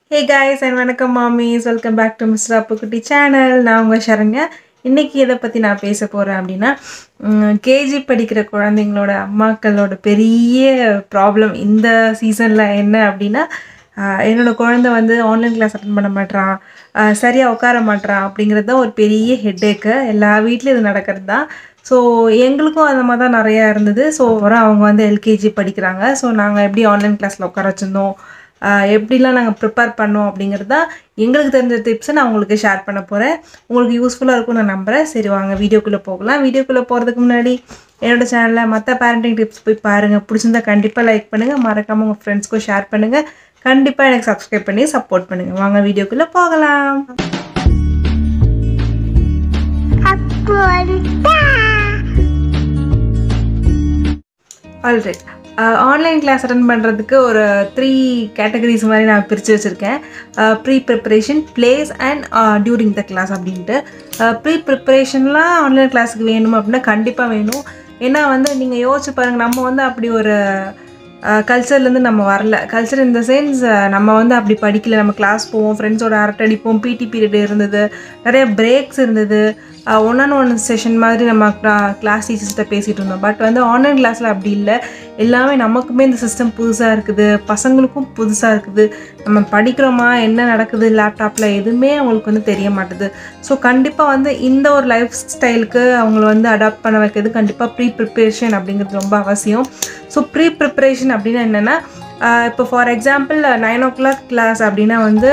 hey guys and வணக்கம் mommies welcome back to mister Appukutty channel நான் உங்கள் சரண்யா இன்றைக்கி எதை பற்றி நான் பேச போகிறேன் அப்படின்னா கேஜி படிக்கிற குழந்தைங்களோட அம்மாக்களோட பெரிய ப்ராப்ளம் இந்த சீசனில் என்ன அப்படின்னா ஆஹ் என்னோட குழந்தை வந்து ஆன்லைன் கிளாஸ் அட்டன் பண்ண மாட்றான் சரியாக உட்கார மாட்றான் அப்படிங்கிறது தான் ஒரு பெரிய ஹெட்டேக்கு எல்லா வீட்லேயும் இது நடக்கிறது தான் ஸோ எங்களுக்கும் அந்த மாதிரி தான் நிறையா இருந்தது ஸோ வர அவங்க வந்து எல்கேஜி படிக்கிறாங்க ஸோ நாங்கள் எப்படி ஆன்லைன் கிளாஸில் உட்கார வச்சுருந்தோம் ஆஹ் எப்படிலாம் நாங்கள் ப்ரிப்பேர் பண்ணோம் அப்படிங்கிறது தான் எங்களுக்கு தெரிஞ்ச டிப்ஸை நான் உங்களுக்கு ஷேர் பண்ண போகிறேன் உங்களுக்கு யூஸ்ஃபுல்லாக இருக்கும்னு நான் நம்புகிறேன் சரி வாங்க வீடியோக்குள்ளே போகலாம் வீடியோக்குள்ளே போகிறதுக்கு முன்னாடி என்னோட சேனலில் மற்ற பேரண்டிங் டிப்ஸ் போய் பாருங்கள் பிடிச்சிருந்தா கண்டிப்பாக லைக் பண்ணுங்கள் மறக்காமல் உங்கள் ஃப்ரெண்ட்ஸ்க்கும் ஷேர் பண்ணுங்கள் கண்டிப்பாக எனக்கு சப்ஸ்கிரைப் பண்ணி சப்போர்ட் பண்ணுங்கள் வாங்க வீடியோக்குள்ளே போகலாம் ஆல்ரைட் ஆன்லைன் கிளாஸ் அட்டன் பண்ணுறதுக்கு ஒரு த்ரீ கேட்டகரிஸ் மாதிரி நான் பிரித்து வச்சுருக்கேன் pre preparation place and during the class அப்படின்ட்டு ப்ரீ ப்ரிப்பரேஷன்லாம் ஆன்லைன் கிளாஸுக்கு வேணும் அப்படின்னா கண்டிப்பாக வேணும் ஏன்னா வந்து நீங்கள் யோசிச்சு பாருங்கள் நம்ம வந்து அப்படி ஒரு கல்ச்சர்லேருந்து நம்ம வரல கல்ச்சர் இந்த சென்ஸ் நம்ம வந்து அப்படி படிக்கல நம்ம கிளாஸ் போவோம் ஃப்ரெண்ட்ஸோட அரட்டை அடிப்போம் பிடி பீரியட் இருந்தது நிறைய பிரேக்ஸ் இருந்தது ஒன் ஆன் ஒன் செஷன் மாதிரி நம்ம கிளாஸ் டீச்சர்ஸ்கிட்ட பேசிகிட்டு இருந்தோம் பட் வந்து ஆன்லைன் கிளாஸில் அப்படி இல்லை எல்லாமே நமக்குமே இந்த சிஸ்டம் புதுசாக இருக்குது பசங்களுக்கும் புதுசாக இருக்குது நம்ம படிக்கிறோமா என்ன நடக்குது லேப்டாப்பில் எதுவுமே அவங்களுக்கு வந்து தெரிய மாட்டுது ஸோ கண்டிப்பாக வந்து இந்த ஒரு லைஃப் ஸ்டைலுக்கு அவங்கள வந்து அடாப்ட் பண்ண வைக்கிறது கண்டிப்பாக ப்ரீ ப்ரிப்ரேஷன் அப்படிங்கிறது ரொம்ப அவசியம் ஸோ ப்ரீ ப்ரிப்ரேஷன் அப்படின்னா என்னென்னா இப்போ for example nine o'clock class அப்படின்னா வந்து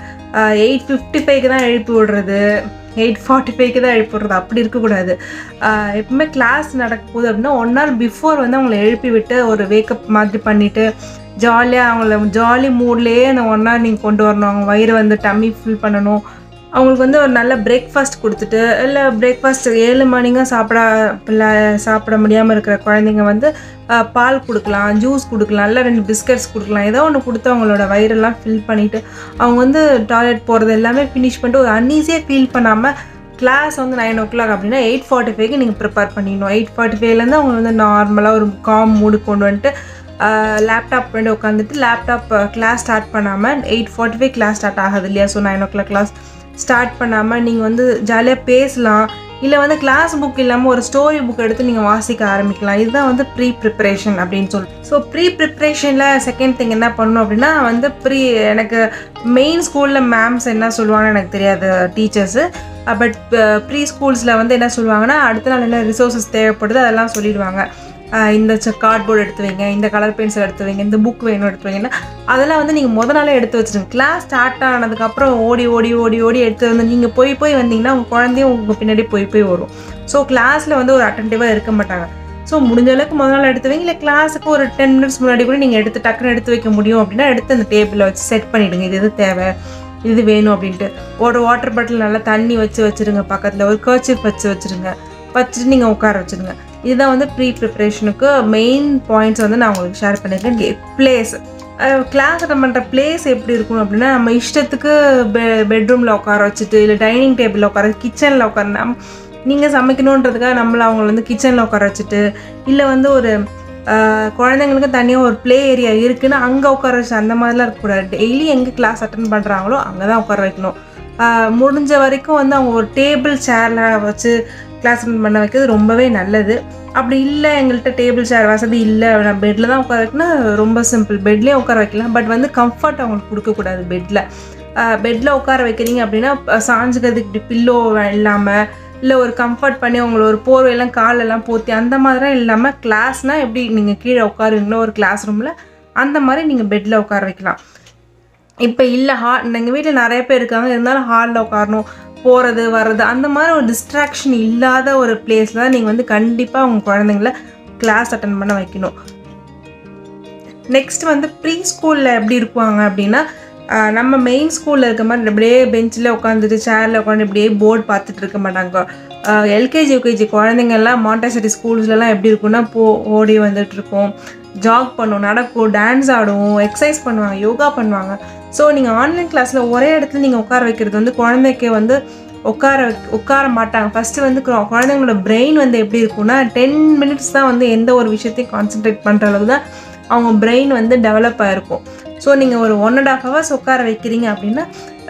எயிட் ஃபிஃப்டி ஃபைவ்க்கு தான் எழுப்பி விடுறது எயிட் ஃபார்ட்டி ஃபைவ்க்கு தான் எழுப்பி விடுறது அப்படி இருக்கக்கூடாது எப்பவுமே கிளாஸ் நடக்க போகுது அப்படின்னா ஒன் ஹவர் பிஃபோர் வந்து அவங்கள எழுப்பி விட்டு ஒரு வேக்கப் மாதிரி பண்ணிவிட்டு ஜாலியாக அவங்கள ஜாலி மூட்லேயே அந்த ஒன் ஹவர் நீங்கள் கொண்டு வரணும் அவங்க வயிறு வந்து டம்மி ஃபில் பண்ணணும் அவங்களுக்கு வந்து ஒரு நல்ல பிரேக்ஃபாஸ்ட் கொடுத்துட்டு இல்லை பிரேக்ஃபாஸ்ட் ஏழு மணிங்க சாப்பிட பிள்ளை சாப்பிட முடியாமல் இருக்கிற குழந்தைங்க வந்து பால் கொடுக்கலாம் ஜூஸ் கொடுக்கலாம் இல்லை ரெண்டு பிஸ்கட்ஸ் கொடுக்கலாம் ஏதோ ஒன்று கொடுத்து அவங்களோட வயிறெல்லாம் ஃபில் பண்ணிவிட்டு அவங்க வந்து டாய்லெட் போகிறது எல்லாமே ஃபினிஷ் பண்ணிட்டு ஒரு அன்ஈஸியாக ஃபீல் பண்ணாமல் கிளாஸ் வந்து நைன் ஓ கிளாக் அப்படின்னா எயிட் ஃபார்ட்டி ஃபைவ்க்கு நீங்கள் ப்ரிப்பேர் பண்ணிடணும் எயிட் ஃபார்ட்டி ஃபைவ்லேருந்து அவங்க வந்து நார்மலாக ஒரு காம் மூடு கொண்டு வந்துட்டு லேப்டாப் வந்து உட்காந்துட்டு லேப்டாப் கிளாஸ் ஸ்டார்ட் பண்ணாமல் eight forty five class start ஆகுது இல்லையா so nine o'clock class start பண்ணாமல் நீங்கள் வந்து ஜாலியாக பேசலாம் இல்லை வந்து கிளாஸ் புக் இல்லாமல் ஒரு ஸ்டோரி புக் எடுத்து நீங்கள் வாசிக்க ஆரம்பிக்கலாம் இதுதான் வந்து ப்ரீ ப்ரிப்ரேஷன் அப்படின்னு சொல்லி ஸோ ப்ரீ ப்ரிப்ரேஷனில் செகண்ட் திங் என்ன பண்ணணும் அப்படின்னா வந்து ப்ரீ எனக்கு மெயின் ஸ்கூலில் மேம்ஸ் என்ன சொல்லுவாங்கன்னு எனக்கு தெரியாது டீச்சர்ஸு பட் ப்ரீ ஸ்கூல்ஸில் வந்து என்ன சொல்லுவாங்கன்னா அடுத்த நாள் என்ன ரிசோர்ஸஸ் தேவைப்படுது அதெல்லாம் சொல்லிடுவாங்க இந்த கார்ட்போர்டு எடுத்து வைங்க இந்த கலர் பென்சில் எடுத்து வைங்க இந்த புக் வேணும் எடுத்து வைங்கன்னா அதெல்லாம் வந்து நீங்கள் முத நாளே எடுத்து வச்சுருங்க கிளாஸ் ஸ்டார்ட் ஆனதுக்கப்புறம் ஓடி ஓடி ஓடி ஓடி எடுத்து வந்து நீங்கள் போய் போய் வந்தீங்கன்னா உங்கள் குழந்தையும் உங்கள் பின்னாடி போய் போய் வரும் ஸோ கிளாஸில் வந்து ஒரு அட்டன்டிவாக இருக்க மாட்டாங்க ஸோ முடிஞ்ச அளவுக்கு முத நாள் எடுத்து வைங்க இல்லை கிளாஸுக்கு ஒரு டென் மினிட்ஸ் முன்னாடி கூட நீங்கள் எடுத்து டக்குன்னு எடுத்து வைக்க முடியும் அப்படின்னா எடுத்து அந்த டேபிளில் வச்சு செட் பண்ணிவிடுங்க இது எது தேவை இது வேணும் அப்படின்ட்டு ஒரு வாட்டர் பாட்டில் நல்லா தண்ணி வச்சு வச்சுருங்க பக்கத்தில் ஒரு கர்ச்சிப் வச்சு வச்சுருங்க வச்சுட்டு நீங்கள் உட்கார வச்சுருங்க இதுதான் வந்து ப்ரீ ப்ரிப்ரேஷனுக்கு மெயின் பாயிண்ட்ஸ் வந்து நான் உங்களுக்கு ஷேர் பண்ணியிருக்கேன் பிளேஸ் கிளாஸ் அட்டன் பண்ணுற பிளேஸ் எப்படி இருக்கணும் அப்படின்னா நம்ம இஷ்டத்துக்கு பெ பெட்ரூமில் உட்கார வச்சுட்டு இல்லை டைனிங் டேபிளில் உட்கார கிச்சனில் உட்கார நீங்கள் சமைக்கணுன்றதுக்காக நம்மளை அவங்கள வந்து கிச்சனில் உட்கார வச்சுட்டு இல்லை வந்து ஒரு குழந்தைங்களுக்கு தனியாக ஒரு ப்ளே ஏரியா இருக்குன்னு அங்கே உட்கார வச்சு அந்த மாதிரிலாம் இருக்கக்கூடாது டெய்லி எங்கே கிளாஸ் அட்டன் பண்ணுறாங்களோ அங்கே தான் உட்கார வைக்கணும் முடிஞ்ச வரைக்கும் வந்து அவங்க ஒரு டேபிள் சேரில் வச்சு கிளாஸ் அட்டன் பண்ண வைக்கிறது ரொம்பவே நல்லது அப்படி இல்லை எங்கள்கிட்ட டேபிள் சேர் வசதி இல்லை நான் பெட்டில் தான் உட்கார வைக்கணும் ரொம்ப சிம்பிள் பெட்லேயே உட்கார வைக்கலாம் பட் வந்து கம்ஃபர்ட் அவங்களுக்கு கொடுக்கக்கூடாது பெட்டில் பெட்டில் உட்கார வைக்கிறீங்க அப்படின்னா சாஞ்சுக்கிறதுக்கு இப்படி பில்லோ இல்லாமல் இல்லை ஒரு கம்ஃபர்ட் பண்ணி அவங்கள ஒரு போர்வையெல்லாம் காலெல்லாம் போற்றி அந்த மாதிரிலாம் இல்லாமல் கிளாஸ்னால் எப்படி நீங்கள் கீழே உட்காருவீங்களோ ஒரு கிளாஸ் ரூமில் அந்த மாதிரி நீங்கள் பெட்டில் உட்கார வைக்கலாம் இப்போ இல்லை ஹால் எங்கள் வீட்டில் நிறைய பேர் இருக்காங்க இருந்தாலும் ஹாலில் உட்காரணும் போகிறது வர்றது அந்த மாதிரி ஒரு டிஸ்ட்ராக்ஷன் இல்லாத ஒரு பிளேஸில் தான் நீங்கள் வந்து கண்டிப்பாக உங்கள் குழந்தைங்கள கிளாஸ் அட்டன் பண்ண வைக்கணும் நெக்ஸ்ட் வந்து ப்ரீ ஸ்கூலில் எப்படி இருக்குவாங்க அப்படின்னா நம்ம மெயின் ஸ்கூலில் இருக்க மாதிரி அப்படியே பெஞ்சில் உட்காந்துட்டு சேரில் உட்காந்து இப்படியே போர்டு பார்த்துட்டு இருக்க மாட்டாங்க எல்கேஜி யூகேஜி குழந்தைங்கள்லாம் மாண்டசரி ஸ்கூல்ஸ்லலாம் எப்படி இருக்குன்னா போ ஓடி வந்துட்டுருக்கோம் ஜாக் பண்ணுவோம் நடக்கும் டான்ஸ் ஆடுவோம் எக்ஸசைஸ் பண்ணுவாங்க யோகா பண்ணுவாங்க ஸோ நீங்கள் ஆன்லைன் கிளாஸில் ஒரே இடத்துல நீங்கள் உட்கார வைக்கிறது வந்து குழந்தைக்கு வந்து உட்கார உட்கார மாட்டாங்க ஃபஸ்ட்டு வந்து குழந்தைங்களோட பிரெயின் வந்து எப்படி இருக்கும்னா டென் மினிட்ஸ் தான் வந்து எந்த ஒரு விஷயத்தையும் கான்சென்ட்ரேட் பண்ணுற அளவுக்கு தான் அவங்க பிரெயின் வந்து டெவலப் ஆகிருக்கும் ஸோ ஸோ நீங்கள் ஒரு ஒன் அண்ட் ஆஃப் ஹவர்ஸ் உட்கார வைக்கிறீங்க அப்படின்னா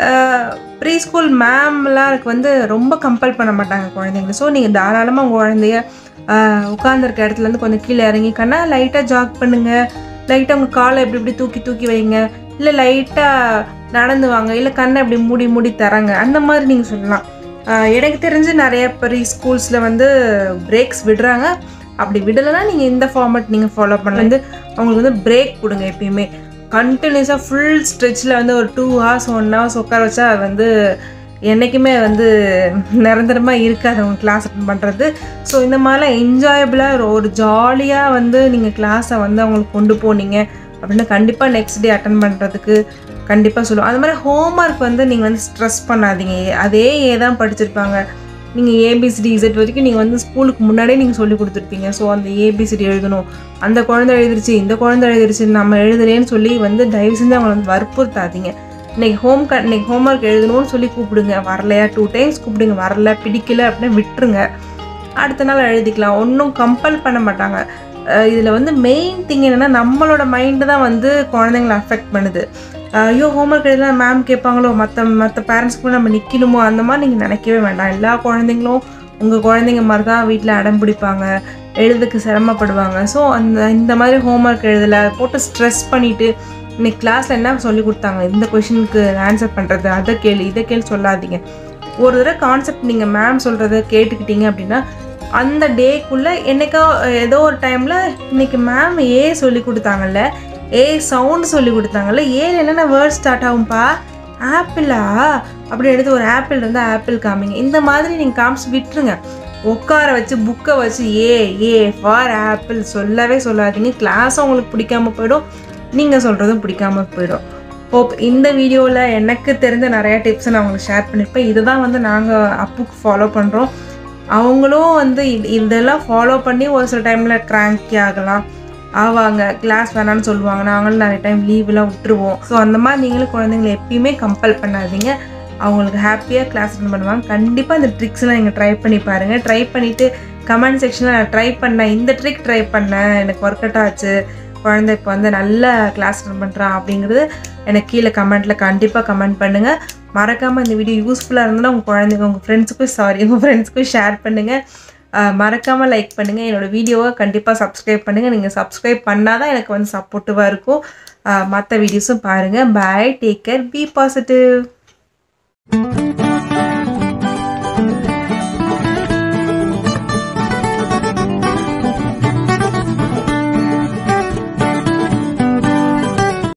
ப்ரீ ஸ்கூல் மேம்லாம் வந்து ரொம்ப கம்பல் பண்ண மாட்டாங்க குழந்தைங்கள ஸோ நீங்கள் தாராளமாக உங்கள் குழந்தைய உட்காந்துருக்க இடத்துலேருந்து கொஞ்சம் கீழே இறங்கிக்கன்னா லைட்டாக ஜாக் பண்ணுங்கள் லைட்டாக உங்கள் காலை இப்படி இப்படி தூக்கி தூக்கி வைங்க இல்லை லைட்டாக நடந்து வாங்க இல்லை கண்ணை இப்படி மூடி மூடி தராங்க அந்த மாதிரி நீங்கள் சொல்லலாம் ஆஹ் எனக்கு தெரிஞ்சு நிறைய ப்ரீ ஸ்கூல்ஸில் வந்து பிரேக்ஸ் விடுறாங்க அப்படி விடலைன்னா நீங்கள் இந்த ஃபார்மேட் நீங்கள் ஃபாலோ பண்ணலாம் வந்து அவங்களுக்கு வந்து பிரேக் கொடுங்க எப்பயுமே கண்டினியூஸாக ஃபுல் ஸ்ட்ரெச்சில் வந்து ஒரு டூ ஹவர்ஸ் ஒன் ஹவர்ஸ் உட்கார வச்சா அது வந்து என்றைக்குமே வந்து நிரந்தரமாக இருக்காது அவங்க கிளாஸ் அட்டன் பண்ணுறது ஸோ இந்த மாதிரிலாம் என்ஜாயபிளாக ஒரு ஜாலியாக வந்து நீங்கள் கிளாஸை வந்து அவங்களுக்கு கொண்டு போனீங்க அப்படின்னா கண்டிப்பாக நெக்ஸ்ட் டே அட்டன் பண்ணுறதுக்கு கண்டிப்பாக சொல்லுவோம் அது மாதிரி ஹோம்ஒர்க் வந்து நீங்கள் வந்து ஸ்ட்ரெஸ் பண்ணாதீங்க அதே ஏ தான் படிச்சிருப்பாங்க நீங்கள் ஏபிசிடி இசட் வரைக்கும் நீங்கள் வந்து ஸ்கூலுக்கு முன்னாடியே நீங்கள் சொல்லி கொடுத்துருப்பீங்க ஸோ அந்த ஏபிசிடி எழுதணும் அந்த குழந்தை எழுதிருச்சு இந்த குழந்தை எழுதிருச்சு நம்ம எழுதுறேன்னு சொல்லி வந்து தயவு செஞ்சு அவங்களை வந்து வற்புறுத்தாதீங்க இன்னைக்கு ஹோம் க இன்னைக்கு ஹோம்ஒர்க் எழுதணும்னு சொல்லி கூப்பிடுங்க வரலையா டூ டைம்ஸ் கூப்பிடுங்க வரல பிடிக்கல அப்படின்னா விட்டுருங்க அடுத்த நாள் எழுதிக்கலாம் ஒன்றும் கம்பல் பண்ண மாட்டாங்க இதில் வந்து மெயின் திங் என்னென்னா நம்மளோட மைண்டு தான் வந்து குழந்தைங்கள அஃபெக்ட் பண்ணுது அஹ் ஐயோ ஹோம்ஒர்க் எழுதலாம் மேம் கேட்பாங்களோ மற்ற மற்ற பேரண்ட்ஸ்க்கு நம்ம நிற்கணுமோ அந்த மாதிரி நீங்கள் நினைக்கவே வேண்டாம் எல்லா குழந்தைங்களும் உங்கள் குழந்தைங்க மாதிரி தான் வீட்டில் அடம் பிடிப்பாங்க எழுதுக்கு சிரமப்படுவாங்க ஸோ அந்த இந்த மாதிரி ஹோம்ஒர்க் எழுதலை போட்டு ஸ்ட்ரெஸ் பண்ணிவிட்டு இன்னைக்கு கிளாஸில் என்ன சொல்லி கொடுத்தாங்க இந்த கொஷினுக்கு ஆன்சர் பண்ணுறது அதை கேளு இதை கேளு சொல்லாதீங்க ஒரு தடவை கான்செப்ட் நீங்கள் மேம் சொல்கிறத கேட்டுக்கிட்டீங்க அப்படின்னா அந்த டேக்குள்ளே என்னைக்கோ ஏதோ ஒரு டைமில் இன்னைக்கு மேம் ஏ சொல்லி கொடுத்தாங்கல்ல ஏ சவுண்ட் சொல்லி கொடுத்தாங்கல்ல ஏல என்னென்ன வேர்ட் ஸ்டார்ட் ஆகும்பா ஆப்பிளா அப்படி எடுத்து ஒரு ஆப்பிள் இருந்தால் ஆப்பிள் காமிங்க இந்த மாதிரி நீங்கள் காமிச்சு விட்டுருங்க உட்கார வச்சு புக்கை வச்சு ஏ ஏ ஃபார் ஆப்பிள் சொல்லவே சொல்லாதீங்க கிளாஸும் உங்களுக்கு பிடிக்காம போயிடும் நீங்கள் சொல்கிறதும் பிடிக்காம போயிடும் ஹோப் இந்த வீடியோவில் எனக்கு தெரிஞ்ச நிறைய டிப்ஸை நான் உங்களுக்கு ஷேர் பண்ணியிருப்பேன் இதுதான் வந்து நாங்கள் அப்புக்கு ஃபாலோ பண்ணுறோம் அவங்களும் வந்து இது- இதெல்லாம் ஃபாலோ பண்ணி ஒரு சில டைமில் க்ராங்கி ஆகலாம் ஆவாங்க கிளாஸ் வேணான்னு சொல்லுவாங்க நாங்களும் நிறைய டைம் லீவெலாம் விட்டுருவோம் ஸோ அந்த மாதிரி நீங்களும் குழந்தைங்களை எப்பயுமே கம்பல் பண்ணாதீங்க அவங்களுக்கு ஹாப்பியாக கிளாஸ் அட்டன் பண்ணுவாங்க கண்டிப்பாக இந்த ட்ரிக்ஸ்லாம் நீங்கள் ட்ரை பண்ணி பாருங்கள் ட்ரை பண்ணிவிட்டு கமெண்ட் செக்ஷனில் நான் ட்ரை பண்ணேன் இந்த ட்ரிக் ட்ரை பண்ணேன் எனக்கு ஒர்க் அவுட் ஆச்சு குழந்தை இப்போ வந்து நல்ல கிளாஸ் ரன் பண்ணுறான் அப்படிங்கிறது எனக்கு கீழே கமெண்ட்டில் கண்டிப்பாக கமெண்ட் பண்ணுங்கள் மறக்காமல் இந்த வீடியோ யூஸ்ஃபுல்லாக இருந்ததுன்னா உங்கள் குழந்தைங்க உங்கள் ஃப்ரெண்ட்ஸுக்கும் சாரி உங்கள் ஃப்ரெண்ட்ஸுக்கும் ஷேர் பண்ணுங்கள் மறக்காமல் லைக் பண்ணுங்கள் என்னோடய வீடியோவை கண்டிப்பாக சப்ஸ்கிரைப் பண்ணுங்கள் நீங்கள் சப்ஸ்கிரைப் பண்ணால் தான் எனக்கு வந்து சப்போர்ட்டிவாக இருக்கும் மற்ற வீடியோஸும் பாருங்கள் bye take care be positive